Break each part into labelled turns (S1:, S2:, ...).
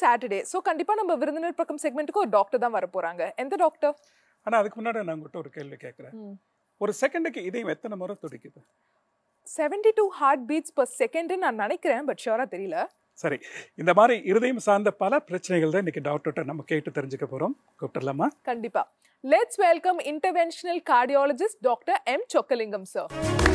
S1: Saturday so கண்டிப்பா நம்ம விருந்தினர் பக்கம் செக்மெண்ட்டுக்கு ஒரு டாக்டர் தான் வர போறாங்க எந்த டாக்டர்
S2: ஆனா அதுக்கு முன்னாடி நான் உங்கள்கிட்ட ஒரு கேள்வி கேட்குறேன் ஒரு செகண்டுக்கு இதயம் எத்தனை முறை துடிக்குது
S1: seventy two heart beats per second நான் நினைக்கிறேன் பட் ஷியோரா தெரியல
S2: சரி இந்த மாதிரி இருதயம் சார்ந்த பல பிரச்சனைகள் தான் இன்னைக்கு டாக்டர்கிட்ட நம்ம கேட்டு தெரிஞ்சுக்க போறோம் கூப்பிட்டுலாமா
S1: கண்டிப்பா let's welcome interventional cardiologist doctor M Chockalingam sir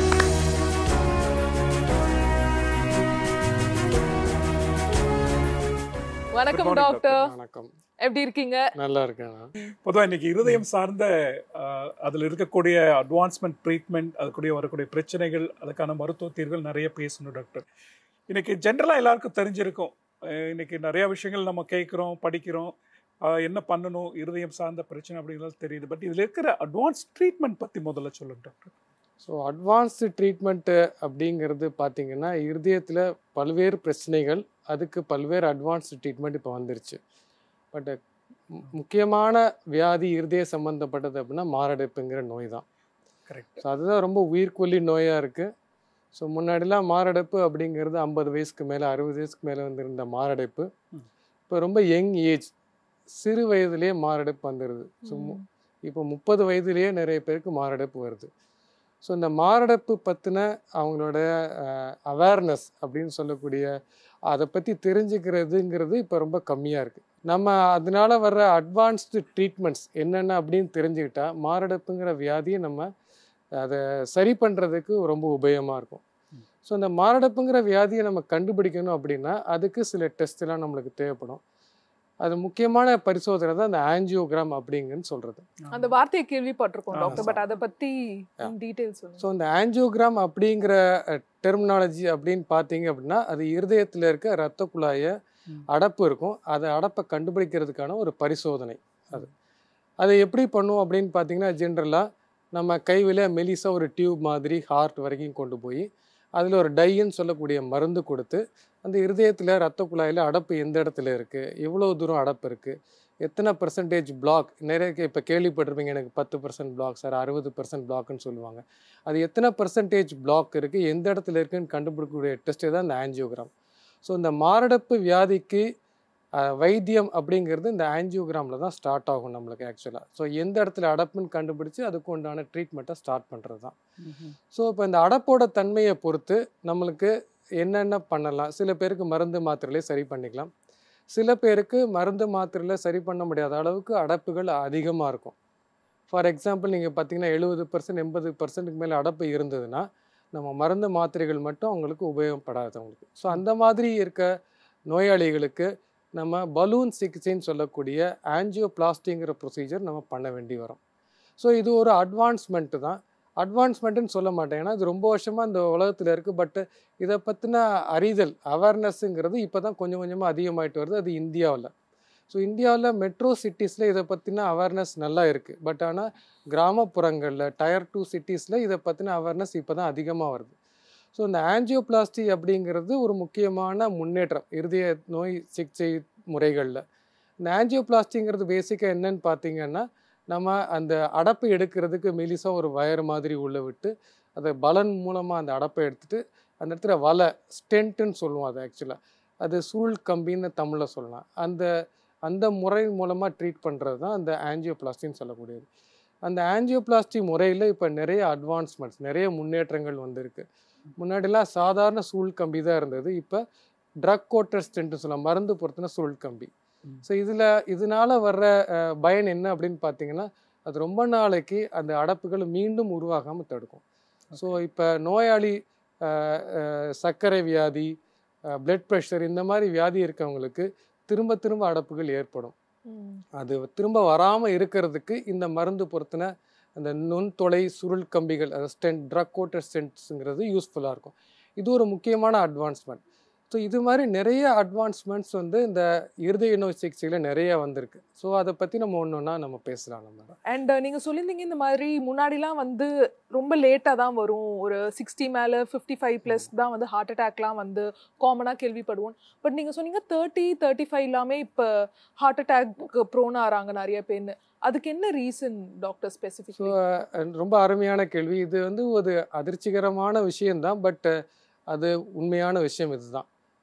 S1: வணக்கம்
S2: morning,
S1: டாக்டர்
S3: வணக்கம்
S1: எப்படி இருக்கீங்க
S3: நல்லா இருக்கேன் நான்.
S2: பொதுவாக இன்னைக்கு இருதயம் சார்ந்த அஹ், அதுல இருக்கக்கூடிய அட்வான்ஸ்மெண்ட் ட்ரீட்மெண்ட் அதுக்கூடிய வரக்கூடிய பிரச்சனைகள் அதுக்கான மருத்துவ தீர்வுகள் நிறைய பேசணும் டாக்டர் இன்னைக்கு ஜென்ரலாக எல்லாருக்கும் தெரிஞ்சிருக்கும் அஹ், இன்னைக்கு நிறைய விஷயங்கள் நம்ம கேட்குறோம் படிக்கிறோம் அஹ், என்ன பண்ணணும் இருதயம் சார்ந்த பிரச்சனை அப்படிங்கிறது தெரியுது பட் இதில் இருக்கிற அட்வான்ஸ் ட்ரீட்மெண்ட் பற்றி முதல்ல சொல்லுங்க டாக்டர்
S3: ஸோ அட்வான்ஸ்டு ட்ரீட்மெண்ட்டு அப்படிங்கிறது பார்த்தீங்கன்னா இருதயத்தில் பல்வேறு பிரச்சனைகள் அதுக்கு பல்வேறு அட்வான்ஸ்டு ட்ரீட்மெண்ட் இப்போ வந்துருச்சு பட் முக்கியமான வியாதி இருதய சம்மந்தப்பட்டது அப்படின்னா மாரடைப்புங்கிற நோய் தான்
S2: கரெக்ட்
S3: ஸோ அதுதான் ரொம்ப உயிர்கொல்லி நோயாக இருக்குது ஸோ முன்னாடிலாம் மாரடைப்பு அப்படிங்கிறது ஐம்பது வயசுக்கு மேலே அறுபது வயசுக்கு மேலே வந்திருந்த மாரடைப்பு
S2: ம்.
S3: இப்போ ரொம்ப யங் ஏஜ் சிறு வயதிலேயே மாரடைப்பு வந்துடுது ஸோ இப்போ முப்பது வயதிலேயே நிறைய பேருக்கு மாரடைப்பு வருது ஸோ இந்த மாரடைப்பு பற்றின அவங்களோட அவேர்னஸ் அப்படின்னு சொல்லக்கூடிய அதை பற்றி தெரிஞ்சுக்கிறதுங்கிறது இப்போ ரொம்ப கம்மியாக இருக்குது நம்ம அதனால வர்ற அட்வான்ஸ்டு ட்ரீட்மெண்ட்ஸ் என்னென்ன அப்படின்னு தெரிஞ்சுக்கிட்டா மாரடைப்புங்கிற வியாதியை நம்ம அதை சரி பண்ணுறதுக்கு ரொம்ப உபயோகமாக இருக்கும் ஸோ இந்த மாரடைப்புங்கிற வியாதியை நம்ம கண்டுபிடிக்கணும் அப்படின்னா அதுக்கு சில டெஸ்ட் எல்லாம் நம்மளுக்கு தேவைப்படும் அது முக்கியமான பரிசோதனை தான் அந்த ஆஞ்சியோகிராம் அப்படிங்கன்னு சொல்கிறது
S1: அந்த வார்த்தையை கேள்விப்பட்டிருக்கோம்
S2: ஆ,
S1: டாக்டர் பட் அதை பத்தி
S3: Yeah.
S1: டீடைல்ஸ் சொல்லுங்க
S3: ஸோ இந்த ஆஞ்சியோகிராம் அப்படிங்கிற டெர்மினாலஜி அப்படின்னு பார்த்தீங்க அப்படின்னா அது இருதயத்தில் இருக்க இரத்த குழாயை
S2: ம்.
S3: அடப்பு இருக்கும் அதை அடப்பை கண்டுபிடிக்கிறதுக்கான ஒரு பரிசோதனை அது அதை எப்படி பண்ணுவோம் அப்படின்னு பார்த்தீங்கன்னா ஜென்ரலாக நம்ம கைவில மெலிசா ஒரு டியூப் மாதிரி ஹார்ட் வரைக்கும் கொண்டு போய் அதில் ஒரு டைன்னு சொல்லக்கூடிய மருந்து கொடுத்து அந்த இருதயத்தில் ரத்த குழாயில் அடப்பு எந்த இடத்துல இருக்குது எவ்வளோ தூரம் அடப்பு இருக்குது எத்தனை பர்சன்டேஜ் பிளாக் நிறைய இப்போ கேள்விப்பட்டிருப்பீங்க எனக்கு பத்து பர்சன்ட் பிளாக் சார் அறுபது பர்சன்ட் பிளாக்னு சொல்லுவாங்க அது எத்தனை பர்சன்டேஜ் பிளாக் இருக்குது எந்த இடத்துல இருக்குன்னு கண்டுபிடிக்கக்கூடிய டெஸ்ட்டு தான் இந்த ஆஞ்சியோகிராம் ஸோ இந்த மாரடைப்பு வியாதிக்கு அஹ், வைத்தியம் அப்படிங்கிறது இந்த ஆஞ்சியோகிராமில் தான் ஸ்டார்ட் ஆகும் நம்மளுக்கு ஆக்சுவலாக ஸோ எந்த இடத்துல அடப்புன்னு கண்டுபிடிச்சு அதுக்கு உண்டான ட்ரீட்மெண்ட்டை ஸ்டார்ட் பண்ணுறது தான் ஸோ இப்போ இந்த அடப்போட தன்மையை பொறுத்து நம்மளுக்கு என்னென்ன பண்ணலாம் சில பேருக்கு மருந்து மாத்திரையிலே சரி பண்ணிக்கலாம் சில பேருக்கு மருந்து மாத்திரையில் சரி பண்ண முடியாத அளவுக்கு அடப்புகள் அதிகமாக இருக்கும் ஃபார் எக்ஸாம்பிள் நீங்கள் பார்த்தீங்கன்னா எழுபது பர்சன்ட் எண்பது பர்சன்ட்டுக்கு மேலே அடப்பு இருந்ததுன்னா நம்ம மருந்து மாத்திரைகள் மட்டும் அவங்களுக்கு உபயோகப்படாது அவங்களுக்கு ஸோ அந்த மாதிரி இருக்க நோயாளிகளுக்கு நம்ம பலூன் சிகிச்சைன்னு சொல்லக்கூடிய ஆஞ்சியோபிளாஸ்டிங்கிற ப்ரொசீஜர் நம்ம பண்ண வேண்டி வரும் ஸோ இது ஒரு அட்வான்ஸ்மெண்ட்டு தான் அட்வான்ஸ்மெண்ட்டுன்னு சொல்ல மாட்டேன் ஏன்னா இது ரொம்ப வருஷமாக இந்த உலகத்தில் இருக்குது பட் இதை பற்றின அறிதல் அவேர்னஸ்ஸுங்கிறது இப்போ தான் கொஞ்சம் கொஞ்சமாக அதிகமாயிட்டு வருது அது இந்தியாவில் ஸோ இந்தியாவில் மெட்ரோ சிட்டிஸில் இதை பற்றின அவேர்னஸ் நல்லா இருக்குது பட் ஆனால் கிராமப்புறங்களில் டயர் டூ சிட்டிஸில் இதை பற்றின அவேர்னஸ் இப்போ தான் அதிகமாக வருது ஸோ இந்த ஆஞ்சியோபிளாஸ்டி அப்படிங்கிறது ஒரு முக்கியமான முன்னேற்றம் இருதய நோய் சிகிச்சை முறைகளில் இந்த ஆஞ்சியோபிளாஸ்டிங்கிறது பேசிக்காக என்னன்னு பார்த்தீங்கன்னா நம்ம அந்த அடப்பை எடுக்கிறதுக்கு மெலிசா ஒரு வயர் மாதிரி உள்ள விட்டு அதை பலன் மூலமாக அந்த அடப்பை எடுத்துட்டு அந்த இடத்துல வலை ஸ்டென்ட்டுன்னு சொல்லுவோம் அது ஆக்சுவலாக அது சுருள் கம்பின்னு தமிழில் சொல்லலாம் அந்த அந்த முறை மூலமாக ட்ரீட் பண்ணுறது தான் அந்த ஆஞ்சியோபிளாஸ்டின்னு சொல்லக்கூடியது அந்த ஆஞ்சியோபிளாஸ்டி முறையில் இப்போ நிறைய அட்வான்ஸ்மெண்ட்ஸ் நிறைய முன்னேற்றங்கள் வந்திருக்கு முன்னாடிலாம் சாதாரண சூழ் கம்பி தான் இருந்தது இப்போ ட்ரக் கோட்டர் ஸ்டென்ட்னு சொல்லலாம் மருந்து பொறுத்தின சுருள் கம்பி
S2: ம்.
S3: ஸோ இதில் இதனால வர்ற அஹ், பயன் என்ன அப்படின்னு பார்த்தீங்கன்னா அது ரொம்ப நாளைக்கு அந்த அடப்புகள் மீண்டும் உருவாகாமல் தடுக்கும் ஸோ இப்போ நோயாளி அஹ், அஹ், சர்க்கரை வியாதி பிளட் ப்ரெஷர் இந்த மாதிரி வியாதி இருக்கவங்களுக்கு திரும்ப திரும்ப அடப்புகள் ஏற்படும்
S1: ம்.
S3: அது திரும்ப வராமல் இருக்கிறதுக்கு இந்த மருந்து பொறுத்தின அந்த நுண்துளை சுருள் கம்பிகள் அது ஸ்டென்ட் ட்ரக் கோட்டர் ஸ்டென்ட்ஸுங்கிறது யூஸ்ஃபுல்லாக இருக்கும் இது ஒரு முக்கியமான அட்வான்ஸ்மெண்ட் ஸோ இது மாதிரி நிறைய அட்வான்ஸ்மெண்ட்ஸ் வந்து இந்த இருதய நோய் சிகிச்சையில் நிறைய வந்திருக்கு ஸோ அதை பற்றி நம்ம ஒன்று ஒன்றா நம்ம பேசலாம் நம்ம
S1: அண்ட் நீங்க சொல்லியிருந்தீங்க இந்த மாதிரி முன்னாடிலாம் வந்து ரொம்ப லேட்டாக தான் வரும் ஒரு சிக்ஸ்டி மேலே ஃபிஃப்டி ஃபைவ் ப்ளஸ் தான் வந்து ஹார்ட் அட்டாக்லாம் வந்து காமனாக கேள்விப்படுவோம் பட் நீங்கள் சொன்னீங்க தேர்ட்டி தேர்ட்டி ஃபைவ் எல்லாமே இப்போ ஹார்ட் அட்டாக் ப்ரோன் ஆகிறாங்க நிறைய பேர்னு அதுக்கு என்ன ரீசன் டாக்டர்
S3: ஸோ
S1: ஸ்பெசிஃபிக்
S3: ரொம்ப அருமையான கேள்வி இது வந்து ஒரு அதிர்ச்சிகரமான விஷயம்தான் பட் அது உண்மையான விஷயம் இதுதான்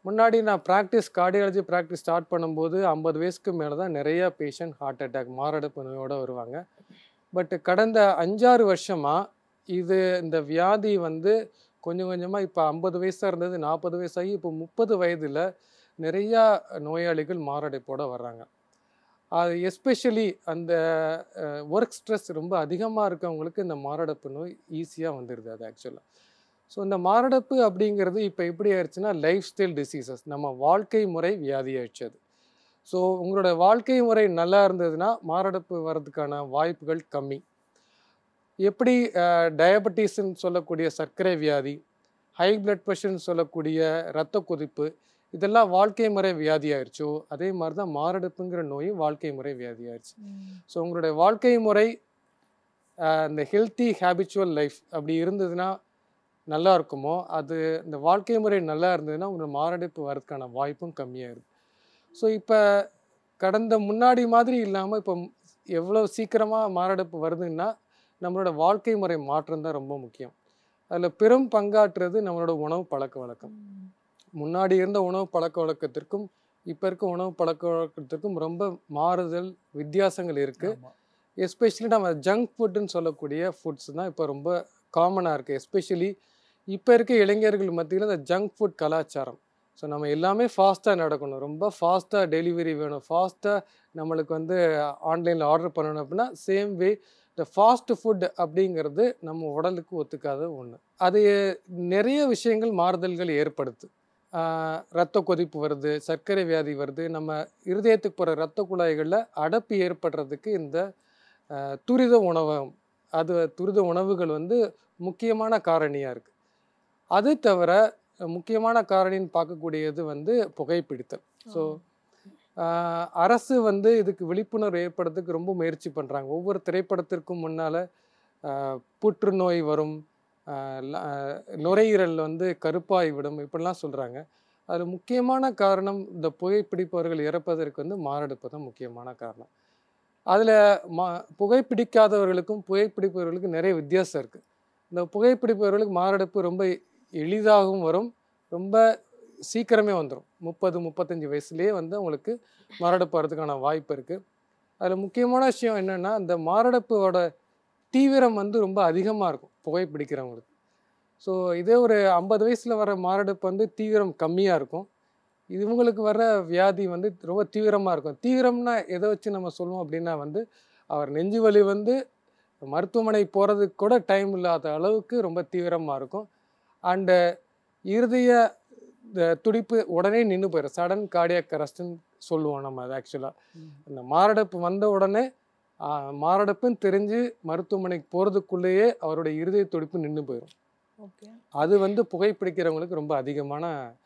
S3: முன்னாடி நான் ப்ராக்டிஸ் கார்டியாலஜி ப்ராக்டிஸ் ஸ்டார்ட் பண்ணும்போது ஐம்பது வயசுக்கு மேலே தான் நிறைய பேஷண்ட் ஹார்ட் அட்டாக் மாரடைப்பு நோயோடு வருவாங்க பட் கடந்த அஞ்சாறு வருஷமாக இது இந்த வியாதி வந்து கொஞ்சம் கொஞ்சமாக இப்போ ஐம்பது வயசாக இருந்தது நாற்பது வயசாகி இப்போ முப்பது வயதில் நிறையா நோயாளிகள் மாரடைப்போடு வர்றாங்க அது எஸ்பெஷலி அந்த ஒர்க் ஸ்ட்ரெஸ் ரொம்ப அதிகமாக இருக்கவங்களுக்கு இந்த மாரடைப்பு நோய் ஈஸியாக வந்துடுது அது ஆக்சுவலாக ஸோ இந்த மாரடைப்பு அப்படிங்கிறது இப்போ எப்படி ஆயிடுச்சுன்னா லைஃப் ஸ்டைல் டிசீசஸ் நம்ம வாழ்க்கை முறை வியாதி ஆயிடுச்சு அது ஸோ உங்களோட வாழ்க்கை முறை நல்லா இருந்ததுன்னா மாரடைப்பு வர்றதுக்கான வாய்ப்புகள் கம்மி எப்படி டயபெட்டிஸ்ன்னு சொல்லக்கூடிய சர்க்கரை வியாதி ஹை பிளட் ப்ரெஷர்னு சொல்லக்கூடிய இரத்த கொதிப்பு இதெல்லாம் வாழ்க்கை முறை வியாதி ஆயிடுச்சோ அதே மாதிரி தான் மாரடைப்புங்கிற நோயும் வாழ்க்கை முறை வியாதி ஆயிடுச்சு ஸோ உங்களுடைய வாழ்க்கை முறை அஹ், இந்த ஹெல்த்தி ஹேபிச்சுவல் லைஃப் அப்படி இருந்ததுன்னா நல்லா இருக்குமோ அது இந்த வாழ்க்கை முறை நல்லா இருந்ததுன்னா உங்களுக்கு மாரடைப்பு வரதுக்கான வாய்ப்பும் கம்மியாயிருது ஸோ இப்போ கடந்த முன்னாடி மாதிரி இல்லாமல் இப்போ எவ்வளோ சீக்கிரமாக மாரடைப்பு வருதுன்னா நம்மளோட வாழ்க்கை முறை மாற்றம் தான் ரொம்ப முக்கியம் அதில் பெரும் பங்காற்றுறது நம்மளோட உணவு பழக்க வழக்கம் முன்னாடி இருந்த உணவு பழக்க வழக்கத்திற்கும் இப்போ இருக்க உணவு பழக்க வழக்கத்திற்கும் ரொம்ப மாறுதல் வித்தியாசங்கள் இருக்குது
S2: ஆமா.
S3: எஸ்பெஷலி நம்ம ஜங்க் ஃபுட்டுன்னு சொல்லக்கூடிய ஃபுட்ஸ் தான் இப்போ ரொம்ப காமனாக இருக்குது எஸ்பெஷலி இப்போ இருக்க இளைஞர்கள் மத்தியில் இந்த ஜங்க் ஃபுட் கலாச்சாரம் ஸோ நம்ம எல்லாமே ஃபாஸ்ட்டாக நடக்கணும் ரொம்ப ஃபாஸ்ட்டாக டெலிவரி வேணும் ஃபாஸ்ட்டாக நம்மளுக்கு வந்து ஆன்லைனில் ஆர்டர் பண்ணணும் அப்படின்னா சேம் வே இந்த ஃபாஸ்ட் ஃபுட் அப்படிங்கிறது நம்ம உடலுக்கு ஒத்துக்காத ஒன்று அது நிறைய விஷயங்கள் மாறுதல்கள் ஏற்படுத்து ஆஹ் ரத்த கொதிப்பு வருது சர்க்கரை வியாதி வருது நம்ம இருதயத்துக்கு போகிற ரத்த குழாய்களில் அடப்பு ஏற்படுறதுக்கு இந்த ஆஹ் துரித உணவகம் அது துரித உணவுகள் வந்து முக்கியமான காரணியாக இருக்குது அது தவிர முக்கியமான காரணின்னு பார்க்கக்கூடியது வந்து புகைப்பிடித்தல் ஸோ அரசு வந்து இதுக்கு விழிப்புணர்வு ஏற்படுறதுக்கு ரொம்ப முயற்சி பண்ணுறாங்க ஒவ்வொரு திரைப்படத்திற்கும் முன்னால் புற்றுநோய் வரும் ஆஹ் ல- ஆஹ் நுரையீரல் வந்து கருப்பாய் விடும் இப்படிலாம் சொல்கிறாங்க அதில் முக்கியமான காரணம் இந்த புகைப்பிடிப்பவர்கள் இறப்பதற்கு வந்து மாரடைப்பு தான் முக்கியமான காரணம் அதில் மா புகைப்பிடிக்காதவர்களுக்கும் புகைப்பிடிப்பவர்களுக்கும் நிறைய வித்தியாசம் இருக்குது இந்த புகைப்பிடிப்பவர்களுக்கு மாரடைப்பு ரொம்ப எளிதாகவும் வரும் ரொம்ப சீக்கிரமே வந்துடும் முப்பது முப்பத்தஞ்சு வயசுலேயே வந்து அவங்களுக்கு மாரடைப்பு வர்றதுக்கான வாய்ப்பு இருக்குது அதில் முக்கியமான விஷயம் என்னென்னா இந்த மாரடைப்போட தீவிரம் வந்து ரொம்ப அதிகமாக இருக்கும் புகைப்பிடிக்கிறவங்களுக்கு ஸோ இதே ஒரு ஐம்பது வயசில் வர மாரடைப்பு வந்து தீவிரம் கம்மியாக இருக்கும் இவங்களுக்கு வர வியாதி வந்து ரொம்ப தீவிரமாக இருக்கும் தீவிரம்னா எதை வச்சு நம்ம சொல்லுவோம் அப்படின்னா வந்து அவர் நெஞ்சு வலி வந்து மருத்துவமனை போகிறதுக்கு கூட டைம் இல்லாத அளவுக்கு ரொம்ப தீவிரமாக இருக்கும் அண்டு இருதய த- துடிப்பு உடனே நின்று போயிடும் சடன் கார்டியாக் அரெஸ்ட்னு சொல்லுவோம் நம்ம அது ஆக்சுவலாக
S2: ம்.
S3: இந்த மாரடைப்பு வந்த உடனே ஆ, மாரடைப்புன்னு தெரிஞ்சு மருத்துவமனைக்கு போகிறதுக்குள்ளேயே அவருடைய இருதய துடிப்பு நின்று போயிடும்
S1: ஓகே
S3: அது வந்து புகைப்பிடிக்கிறவங்களுக்கு ரொம்ப அதிகமான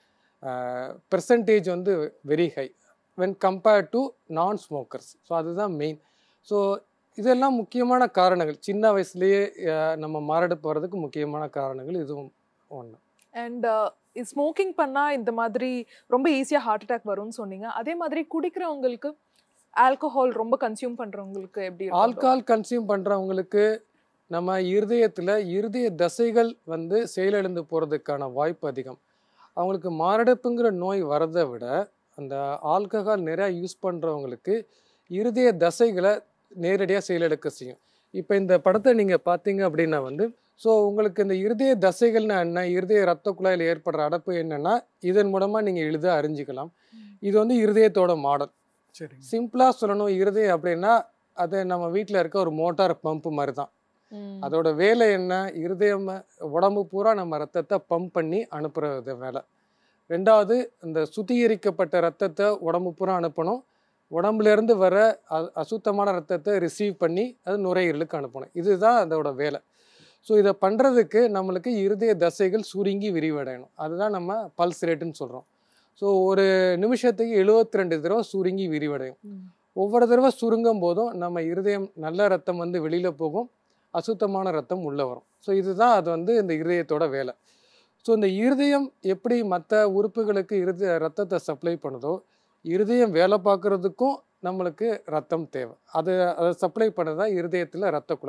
S3: பெர்சன்டேஜ் வந்து very high when compared to non smokers so அதுதான் மெயின் ஸோ இதெல்லாம் முக்கியமான காரணங்கள் சின்ன வயசுலேயே அஹ், நம்ம மாரடைப்பு வர்றதுக்கு முக்கியமான காரணங்கள் இதுவும் ஒன்று
S1: அண்ட் ஸ்மோக்கிங் பண்ணா இந்த மாதிரி ரொம்ப ஈஸியா ஹார்ட் அட்டாக் வரும்னு சொன்னீங்க அதே மாதிரி குடிக்கிறவங்களுக்கு ஆல்கஹால் ரொம்ப கன்சியூம் பண்றவங்களுக்கு எப்படி இருக்கும் bro?
S3: ஆல்கஹால் கன்சியூம் பண்ணுறவங்களுக்கு நம்ம இருதயத்தில் இருதய தசைகள் வந்து செயலிழந்து போகிறதுக்கான வாய்ப்பு அதிகம் அவங்களுக்கு மாரடைப்புங்கிற நோய் வரதை விட அந்த ஆல்கஹால் நிறையா யூஸ் பண்ணுறவங்களுக்கு இருதய தசைகளை நேரடியாக செயலிழக்க செய்யும் இப்போ இந்த படத்தை நீங்கள் பார்த்தீங்க அப்படின்னா வந்து ஸோ உங்களுக்கு இந்த இருதய தசைகள்னா என்ன இருதய ரத்த குழாயில் ஏற்படுற அடப்பு என்னன்னா இதன் மூலமாக நீங்கள் எளிதாக அறிஞ்சிக்கலாம் இது வந்து இருதயத்தோட மாடல்
S2: சரிங்க
S3: சிம்பிளாக சொல்லணும் இருதயம் அப்படின்னா அது நம்ம வீட்டில் இருக்க ஒரு மோட்டார் பம்ப் மாதிரி தான்
S1: ம்.
S3: அதோட வேலை என்ன இருதயம் உடம்பு பூரா நம்ம ரத்தத்தை பம்ப் பண்ணி அனுப்புறது வேலை ரெண்டாவது இந்த சுத்திகரிக்கப்பட்ட ரத்தத்தை உடம்பு பூரா அனுப்பணும் உடம்புல இருந்து வர அ- அசுத்தமான ரத்தத்தை ரிசீவ் பண்ணி அது நுரையீரலுக்கு அனுப்பணும் இதுதான் அதோட வேலை ஸோ இதை பண்ணுறதுக்கு நம்மளுக்கு இருதய தசைகள் சுருங்கி விரிவடையணும் அதுதான் நம்ம பல்ஸ் ரேட்டுன்னு சொல்கிறோம் ஸோ ஒரு நிமிஷத்துக்கு 72 ரெண்டு தடவை சுருங்கி விரிவடையும்
S1: ம்.
S3: ஒவ்வொரு தடவை சுருங்கும் போதும் நம்ம இருதயம் நல்ல ரத்தம் வந்து வெளியில் போகும் அசுத்தமான ரத்தம் உள்ளே வரும் ஸோ இதுதான் அது வந்து இந்த இருதயத்தோட வேலை ஸோ இந்த இருதயம் எப்படி மற்ற உறுப்புகளுக்கு இருதய ரத்தத்தை சப்ளை பண்ணுதோ இருதயம் வேலை பார்க்குறதுக்கும் நம்மளுக்கு ரத்தம் தேவை அது அதை சப்ளை பண்ணதான் இருதயத்தில் ரத்த குழாய்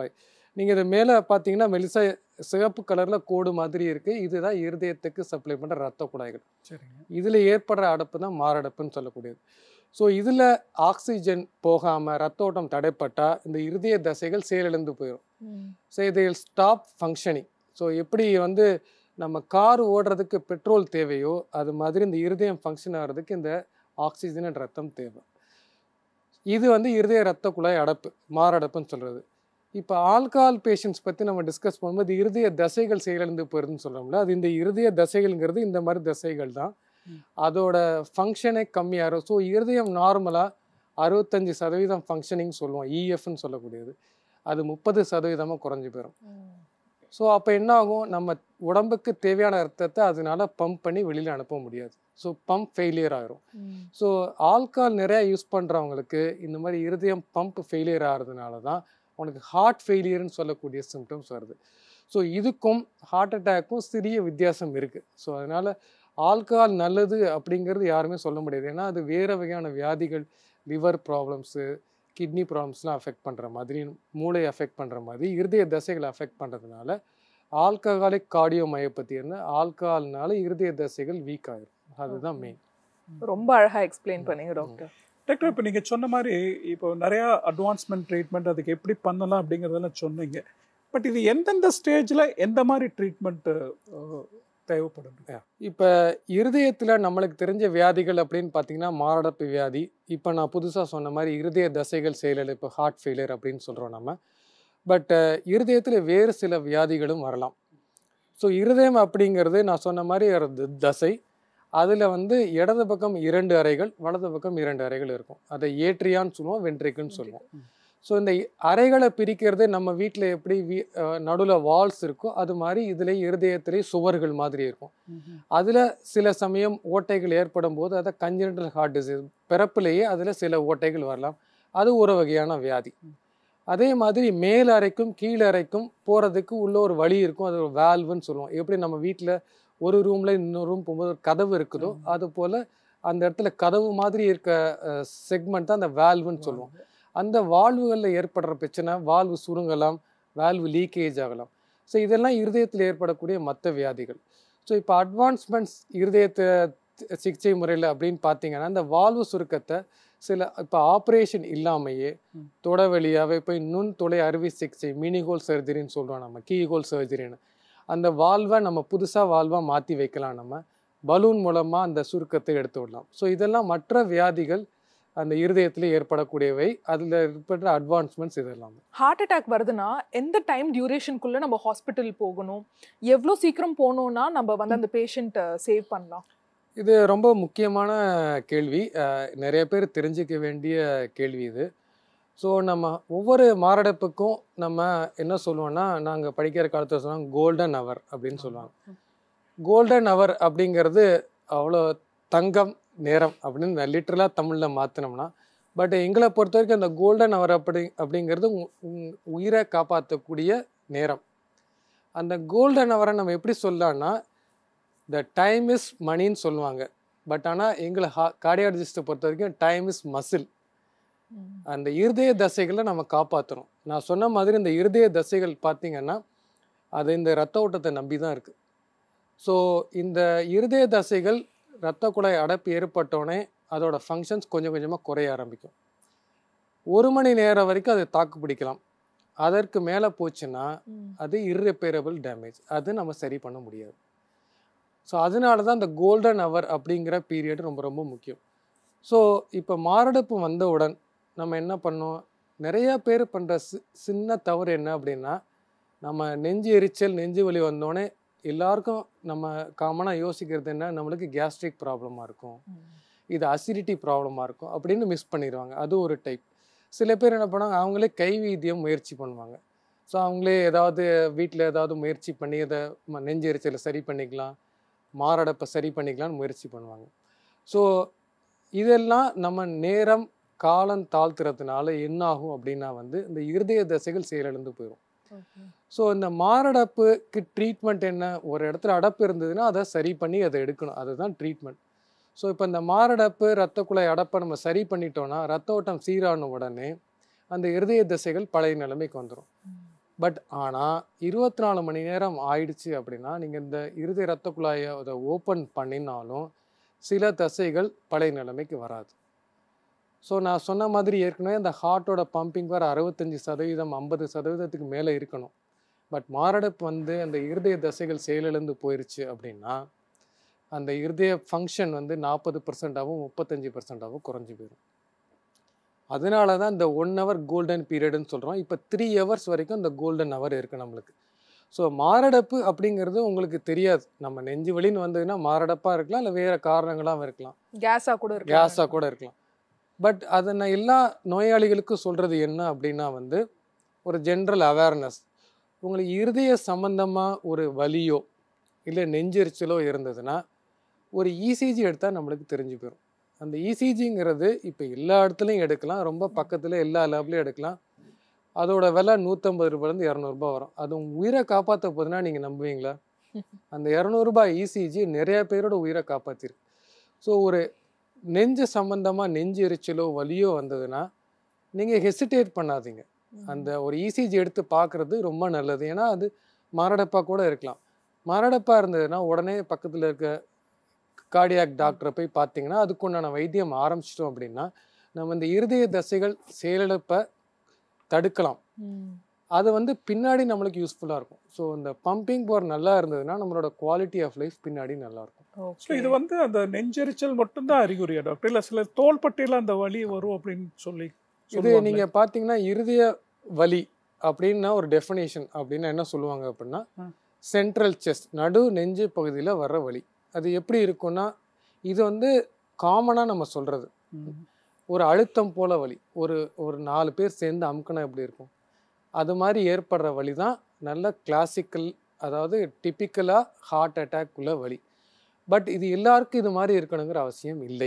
S3: நீங்கள் இது மேலே பார்த்தீங்கன்னா மெலிசா சிவப்பு கலரில் கோடு மாதிரி இருக்குது இதுதான் இருதயத்துக்கு சப்ளை பண்ணுற ரத்த குழாய்கள்
S2: சரிங்க
S3: இதில் ஏற்படுற அடப்பு தான் மாரடைப்புன்னு சொல்லக்கூடியது ஸோ இதில் ஆக்சிஜன் போகாமல் ரத்த ஓட்டம் தடைப்பட்டால் இந்த இருதய தசைகள் செயலிழந்து போயிடும் ஸோ இது ஸ்டாப் ஃபங்க்ஷனிங் ஸோ எப்படி வந்து நம்ம கார் ஓடுறதுக்கு பெட்ரோல் தேவையோ அது மாதிரி இந்த இருதயம் ஃபங்க்ஷன் ஆகிறதுக்கு இந்த ஆக்சிஜன் and ரத்தம் தேவை இது வந்து இருதய ரத்த குழாய் அடப்பு மாரடைப்புன்னு சொல்கிறது இப்போ ஆல்கஹால் பேஷண்ட்ஸ் பற்றி நம்ம டிஸ்கஸ் பண்ணும்போது இருதய தசைகள் செயலிழந்து போயிருதுன்னு சொல்கிறோம்ல அது இந்த இருதய தசைகள்ங்கிறது இந்த மாதிரி தசைகள் தான்
S2: ம்.
S3: அதோட ஃபங்க்ஷனே கம்மியாகும் ஸோ இருதயம் நார்மலாக அறுபத்தஞ்சு சதவீதம் ஃபங்க்ஷனிங் சொல்லுவோம் இஎஃப்னு சொல்லக்கூடியது அது முப்பது சதவீதமாக குறைஞ்சி போயிடும் ஸோ அப்போ என்ன ஆகும் நம்ம உடம்புக்கு தேவையான ரத்தத்தை அதனால பம்ப் பண்ணி வெளியில் அனுப்ப முடியாது ஸோ பம்ப் ஃபெயிலியர் ஆயிரும் ஸோ ஆல்கால் நிறையா யூஸ் பண்ணுறவங்களுக்கு இந்த மாதிரி இருதயம் பம்ப் ஃபெயிலியர் ஆகிறதுனால தான் உனக்கு ஹார்ட் ஃபெயிலியர்னு சொல்லக்கூடிய சிம்டம்ஸ் வருது ஸோ இதுக்கும் ஹார்ட் அட்டேக்கும் சிறிய வித்தியாசம் இருக்குது ஸோ அதனால் ஆல்கஹால் நல்லது அப்படிங்கிறது யாருமே சொல்ல முடியாது ஏன்னா அது வேறு வகையான வியாதிகள் லிவர் ப்ராப்ளம்ஸு கிட்னி ப்ராப்ளம்ஸ்லாம் அஃபெக்ட் பண்ணுற மாதிரி மூளை அஃபெக்ட் பண்ணுற மாதிரி இருதய தசைகளை அஃபெக்ட் பண்ணுறதுனால ஆல்கஹாலிக் கார்டியோ மயோபத்தின்னு ஆல்கஹால்னால இருதய தசைகள் வீக் ஆயிரும் அதுதான் மெயின்
S1: ரொம்ப அழகா எக்ஸ்பிளைன் பண்ணீங்க டாக்டர்
S2: டாக்டர் இப்போ நீங்கள் சொன்ன மாதிரி இப்போ நிறையா அட்வான்ஸ்மெண்ட் ட்ரீட்மெண்ட் அதுக்கு எப்படி பண்ணலாம் அப்படிங்கிறதெல்லாம் சொன்னீங்க பட் இது எந்தெந்த ஸ்டேஜில் எந்த மாதிரி ட்ரீட்மெண்ட் தேவைப்படும்
S3: இப்போ இருதயத்தில் நம்மளுக்கு தெரிஞ்ச வியாதிகள் அப்படின்னு பார்த்தீங்கன்னா மாரடைப்பு வியாதி இப்போ நான் புதுசாக சொன்ன மாதிரி இருதய தசைகள் செயலிழப்பு ஹார்ட் ஃபெயிலியர் அப்படின்னு சொல்கிறோம் நம்ம பட் இருதயத்தில் வேறு சில வியாதிகளும் வரலாம் ஸோ இருதயம் அப்படிங்கிறது நான் சொன்ன மாதிரி ஒரு த- தசை அதில் வந்து இடது பக்கம் இரண்டு அறைகள் வலது பக்கம் இரண்டு அறைகள் இருக்கும் அதை ஏட்ரியான்னு சொல்லுவோம் வென்ட்ரிக்குன்னு சொல்லுவோம் ஸோ இந்த அறைகளை பிரிக்கிறது நம்ம வீட்டில் எப்படி வீ நடுவில் வால்ஸ் இருக்கோ அது மாதிரி இதில் இருதயத்திலே சுவர்கள் மாதிரி இருக்கும் அதில் சில சமயம் ஓட்டைகள் ஏற்படும் போது அதை கஞ்சனடல் ஹார்ட் டிசீஸ் பிறப்பிலேயே அதில் சில ஓட்டைகள் வரலாம் அது ஒரு வகையான வியாதி அதே மாதிரி மேல் அறைக்கும் கீழ் அறைக்கும் போகிறதுக்கு உள்ள ஒரு வழி இருக்கும் அது ஒரு வேல்வுன்னு சொல்லுவோம் எப்படி நம்ம வீட்டில் ஒரு ரூமில் இன்னொரு ரூம் போகும்போது ஒரு கதவு இருக்குதோ அது போல் அந்த இடத்துல கதவு மாதிரி இருக்க செக்மெண்ட் தான் அந்த வேல்வுன்னு சொல்லுவோம் அந்த வால்வுகளில் ஏற்படுற பிரச்சனை வால்வு சுருங்கலாம் வால்வு லீக்கேஜ் ஆகலாம் ஸோ இதெல்லாம் இருதயத்தில் ஏற்படக்கூடிய மற்ற வியாதிகள் ஸோ இப்போ அட்வான்ஸ்மெண்ட்ஸ் இருதயத்தை சிகிச்சை முறையில் அப்படின்னு பார்த்தீங்கன்னா இந்த வால்வு சுருக்கத்தை சில இப்போ ஆப்ரேஷன் இல்லாமையே
S2: ம்.
S3: தொட வழியாகவே போய் நுண் துளை அறுவை சிகிச்சை மினிகோல் சர்ஜரின்னு சொல்கிறோம் நம்ம கீகோல் சர்ஜரின்னு அந்த வால்வை நம்ம புதுசாக வால்வாக மாற்றி வைக்கலாம் நம்ம பலூன் மூலமாக அந்த சுருக்கத்தை எடுத்து விடலாம் ஸோ இதெல்லாம் மற்ற வியாதிகள் அந்த இருதயத்தில் ஏற்படக்கூடியவை அதில் ஏற்படுற அட்வான்ஸ்மெண்ட்ஸ் இதெல்லாம்
S1: ஹார்ட் அட்டாக் வருதுன்னா எந்த டைம் டியூரேஷனுக்குள்ள நம்ம ஹாஸ்பிட்டல் போகணும் எவ்வளோ சீக்கிரம் போனோம்னா நம்ம வந்து அந்த பேஷண்ட்டை சேவ் பண்ணலாம்
S3: இது ரொம்ப முக்கியமான கேள்வி அஹ், நிறைய பேர் தெரிஞ்சுக்க வேண்டிய கேள்வி இது ஸோ நம்ம ஒவ்வொரு மாரடைப்புக்கும் நம்ம என்ன சொல்லுவோம்னா நாங்கள் படிக்கிற காலத்தில் சொன்னாங்க கோல்டன் அவர் அப்படின்னு சொல்லுவாங்க கோல்டன் அவர் அப்படிங்கிறது அவ்வளோ தங்கம் நேரம் அப்படின்னு லிட்டரலாக தமிழில் மாற்றினோம்னா பட் எங்களை பொறுத்த வரைக்கும் அந்த கோல்டன் அவர் அப்படி அப்படிங்கிறது உ- உ- உயிரை காப்பாற்றக்கூடிய நேரம் அந்த கோல்டன் அவரை நம்ம எப்படி சொல்லலாம்னா த டைம் இஸ் மணின்னு சொல்லுவாங்க பட் ஆனால் எங்களை ஹா கார்டியாலஜிஸ்ட்டை பொறுத்த வரைக்கும் டைம் இஸ் மசில் அந்த இருதய தசைகளை நம்ம காப்பாற்றணும் நான் சொன்ன மாதிரி இந்த இருதய தசைகள் பார்த்தீங்கன்னா அது இந்த ரத்த ஓட்டத்தை நம்பி தான் இருக்குது ஸோ இந்த இருதய தசைகள் ரத்த குழாய் அடைப்பு ஏற்பட்டோடனே அதோட ஃபங்க்ஷன்ஸ் கொஞ்சம் கொஞ்சமாக குறைய ஆரம்பிக்கும் ஒரு மணி நேரம் வரைக்கும் அது தாக்கு பிடிக்கலாம் அதற்கு மேலே போச்சுன்னா அது irreparable டேமேஜ் அது நம்ம சரி பண்ண முடியாது ஸோ அதனால தான் இந்த கோல்டன் அவர் அப்படிங்கிற பீரியட் ரொம்ப ரொம்ப முக்கியம் ஸோ இப்போ மாரடைப்பு வந்தவுடன் நம்ம என்ன பண்ணோம் நிறைய பேர் பண்ணுற சி சின்ன தவறு என்ன அப்படின்னா நம்ம நெஞ்சு எரிச்சல் நெஞ்சு வலி வந்தோடனே எல்லாருக்கும் நம்ம காமனாக யோசிக்கிறது என்ன நம்மளுக்கு கேஸ்ட்ரிக் ப்ராப்ளமாக இருக்கும் இது அசிடிட்டி ப்ராப்ளமாக இருக்கும் அப்படின்னு மிஸ் பண்ணிடுவாங்க அது ஒரு டைப் சில பேர் என்ன பண்ணுவாங்க அவங்களே கைவீதியம் முயற்சி பண்ணுவாங்க ஸோ அவங்களே ஏதாவது வீட்டில் ஏதாவது முயற்சி பண்ணி அதை ம- நெஞ்சு எரிச்சலை சரி பண்ணிக்கலாம் மாரடைப்பை சரி பண்ணிக்கலாம்னு முயற்சி பண்ணுவாங்க ஸோ இதெல்லாம் நம்ம நேரம் காலம் தாழ்த்துறதுனால என்ன ஆகும் அப்படின்னா வந்து இந்த இருதய தசைகள் செயலிழந்து போயிடும் ஸோ இந்த மாரடைப்புக்கு ட்ரீட்மெண்ட் என்ன ஒரு இடத்துல அடப்பு இருந்ததுன்னா அதை சரி பண்ணி அதை எடுக்கணும் அதுதான் ட்ரீட்மெண்ட் ஸோ இப்போ இந்த மாரடைப்பு ரத்த குழாய் அடப்பை நம்ம சரி பண்ணிட்டோம்னா ரத்த ஓட்டம் சீரான உடனே அந்த இருதய தசைகள் பழைய நிலைமைக்கு வந்துடும் பட் ஆனால் இருபத்தி நாலு மணி நேரம் ஆயிடுச்சு அப்படின்னா நீங்கள் இந்த இருதய ரத்த குழாயை அதை ஓப்பன் பண்ணினாலும் சில தசைகள் பழைய நிலைமைக்கு வராது ஸோ நான் சொன்ன மாதிரி ஏற்கனவே அந்த ஹார்ட்டோட பம்பிங் வர அறுபத்தஞ்சி சதவீதம் ஐம்பது சதவீதத்துக்கு மேலே இருக்கணும் பட் மாரடைப்பு வந்து அந்த இருதய தசைகள் செயலிழந்து போயிருச்சு அப்படின்னா அந்த இருதய ஃபங்க்ஷன் வந்து நாற்பது பர்சன்டாகவும் முப்பத்தஞ்சு பர்சன்டாகவும் குறைஞ்சி போயிடும் அதனால தான் இந்த ஒன் ஹவர் கோல்டன் பீரியடுன்னு சொல்கிறோம் இப்போ த்ரீ ஹவர்ஸ் வரைக்கும் இந்த கோல்டன் ஹவர் இருக்குது நம்மளுக்கு ஸோ மாரடைப்பு அப்படிங்கிறது உங்களுக்கு தெரியாது நம்ம நெஞ்சு வலின்னு வந்ததுன்னா மாரடைப்பாக இருக்கலாம் இல்லை வேறு காரணங்களாகவும் இருக்கலாம்
S1: கேஸா கூட இருக்கு
S3: கேஸாக கூட இருக்கலாம் பட் அதை நான் எல்லா நோயாளிகளுக்கும் சொல்கிறது என்ன அப்படின்னா வந்து ஒரு ஜென்ரல் அவேர்னஸ் உங்களுக்கு இருதய சம்பந்தமாக ஒரு வலியோ இல்லை நெஞ்செரிச்சலோ இருந்ததுன்னா ஒரு இசிஜி எடுத்தால் நம்மளுக்கு தெரிஞ்சு போயிடும் அந்த இசிஜிங்கிறது இப்போ எல்லா இடத்துலையும் எடுக்கலாம் ரொம்ப பக்கத்தில் எல்லா லேப்லையும் எடுக்கலாம் அதோட விலை நூற்றம்பது ரூபாயிலேருந்து இரநூறுபா வரும் அது உங்க உயிரை காப்பாற்ற போதுன்னா நீங்கள் நம்புவீங்களா அந்த இரநூறுபா இசிஜி நிறைய பேரோட உயிரை காப்பாற்றிருக்கு ஸோ ஒரு நெஞ்சு சம்பந்தமாக நெஞ்சு எரிச்சலோ வலியோ வந்ததுன்னா நீங்கள் ஹெசிடேட் பண்ணாதீங்க அந்த ஒரு இசிஜி எடுத்து பார்க்குறது ரொம்ப நல்லது ஏன்னா அது மாரடைப்பாக கூட இருக்கலாம் மாரடைப்பாக இருந்ததுன்னா உடனே பக்கத்தில் இருக்க கார்டியாக் டாக்டரை போய் பார்த்தீங்கன்னா அதுக்குண்டான வைத்தியம் ஆரம்பிச்சிட்டோம் அப்படின்னா நம்ம இந்த இருதய தசைகள் செயலிழப்பை தடுக்கலாம்
S1: ம்.
S3: அது வந்து பின்னாடி நம்மளுக்கு யூஸ்ஃபுல்லாக இருக்கும் ஸோ இந்த பம்பிங் பவர் நல்லா இருந்ததுன்னா நம்மளோட குவாலிட்டி ஆஃப் லைஃப் பின்னாடி நல்லா இருக்கும்
S2: ஸோ
S1: Okay.
S2: இது வந்து அந்த நெஞ்செரிச்சல் மட்டும்தான் அறிகுறியா டாக்டர் இல்லை சில தோள்பட்டையில் அந்த வலி வரும் அப்படின்னு சொல்லி
S3: இது
S2: சொல்லுவாங்களே.
S3: நீங்க பாத்தீங்கன்னா இருதய வலி அப்படின்னா ஒரு டெஃபினேஷன் அப்படின்னா என்ன சொல்லுவாங்க அப்படின்னா
S2: ஆ.
S3: சென்ட்ரல் செஸ்ட் நடு நெஞ்சு பகுதியில் வர்ற வலி அது எப்படி இருக்கும்னா இது வந்து காமனாக நம்ம சொல்றது
S2: ம்.
S3: ஒரு அழுத்தம் போல வலி ஒரு ஒரு நாலு பேர் சேர்ந்து அமுக்கினா எப்படி இருக்கும் அது மாதிரி ஏற்படுற வலி தான் நல்ல கிளாசிக்கல் அதாவது டிப்பிக்கலாக ஹார்ட் அட்டாக் உள்ள வலி பட் இது எல்லாருக்கும் இது மாதிரி இருக்கணுங்கிற அவசியம் இல்லை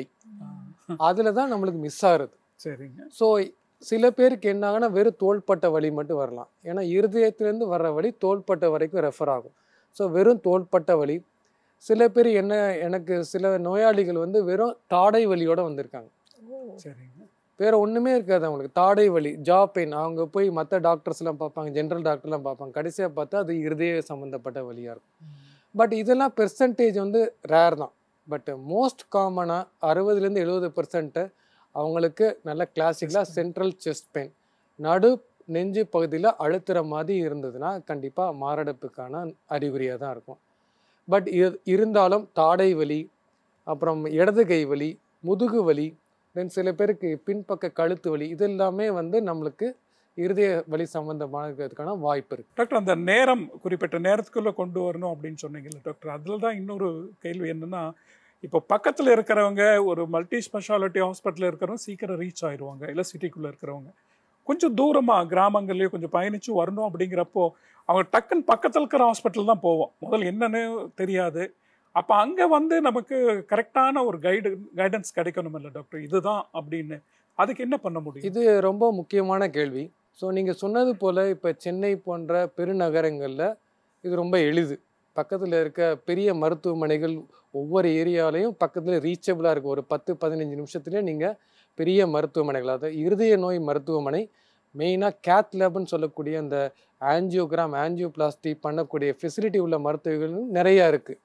S2: ஆ.
S3: அதில் தான் நம்மளுக்கு மிஸ் ஆகுறது
S2: சரிங்க
S3: ஸோ சில பேருக்கு என்ன ஆகுனா வெறும் தோள்பட்ட வலி மட்டும் வரலாம் ஏன்னா இருதயத்திலேருந்து வர்ற வலி தோள்பட்ட வரைக்கும் ரெஃபர் ஆகும் ஸோ வெறும் தோள்பட்ட வலி சில பேர் என்ன எனக்கு சில நோயாளிகள் வந்து வெறும் தாடை வலியோட வந்திருக்காங்க
S1: ஓ.
S2: சரிங்க
S3: வேற ஒன்றுமே இருக்காது அவங்களுக்கு தாடை வலி ஜா பெயின் அவங்க போய் மற்ற டாக்டர்ஸ்லாம் பார்ப்பாங்க ஜென்ரல் டாக்டர்லாம் பார்ப்பாங்க கடைசியாக பார்த்தா அது இருதய சம்மந்தப்பட்ட வலியாக இருக்கும் பட் இதெல்லாம் பெர்சன்டேஜ் வந்து ரேர் தான் பட் மோஸ்ட் காமனாக அறுபதுலேருந்து எழுபது பெர்சன்ட்டு அவங்களுக்கு நல்ல கிளாசிக்கலாக சென்ட்ரல் செஸ்ட் பெயின் நடு நெஞ்சு பகுதியில் அழுத்துற மாதிரி இருந்ததுன்னா கண்டிப்பாக மாரடைப்புக்கான அறிகுறியாக தான் இருக்கும் பட் இருந்தாலும் தாடை வலி அப்புறம் இடது கை வலி முதுகு வலி தென் சில பேருக்கு பின்பக்க கழுத்து வலி இது எல்லாமே வந்து நம்மளுக்கு இருதய வலி சம்பந்தமானதுக்கான வாய்ப்பு இருக்கு
S2: டாக்டர் அந்த நேரம் குறிப்பிட்ட நேரத்துக்குள்ள கொண்டு வரணும் அப்படின்னு சொன்னீங்கல்ல டாக்டர் அதில் தான் இன்னொரு கேள்வி என்னன்னா இப்போ பக்கத்தில் இருக்கிறவங்க ஒரு மல்டி ஸ்பெஷாலிட்டி ஹாஸ்பிட்டலில் இருக்கிறவங்க சீக்கிரம் ரீச் ஆயிடுவாங்க இல்லை சிட்டிக்குள்ளே இருக்கிறவங்க கொஞ்சம் தூரமாக கிராமங்கள்லேயே கொஞ்சம் பயணித்து வரணும் அப்படிங்கிறப்போ அவங்க டக்குன்னு பக்கத்தில் இருக்கிற ஹாஸ்பிட்டல் தான் போவோம் முதல்ல என்னன்னு தெரியாது அப்போ அங்கே வந்து நமக்கு கரெக்டான ஒரு கைடு கைடன்ஸ் கிடைக்கணும் இல்லை டாக்டர் இதுதான் அப்படின்னு அதுக்கு என்ன பண்ண முடியும்
S3: இது ரொம்ப முக்கியமான கேள்வி ஸோ நீங்கள் சொன்னது போல் இப்போ சென்னை போன்ற பெருநகரங்களில் இது ரொம்ப எளிது பக்கத்தில் இருக்க பெரிய மருத்துவமனைகள் ஒவ்வொரு ஏரியாலையும் பக்கத்தில் ரீச்சபிளாக இருக்கும் ஒரு பத்து பதினஞ்சு நிமிஷத்துலேயே நீங்கள் பெரிய மருத்துவமனைகள் அதாவது இருதய நோய் மருத்துவமனை மெயினாக கேத் லேப்னு சொல்லக்கூடிய அந்த ஆஞ்சியோகிராம் ஆஞ்சியோபிளாஸ்டி பண்ணக்கூடிய ஃபெசிலிட்டி உள்ள மருத்துவர்கள் நிறையா இருக்குது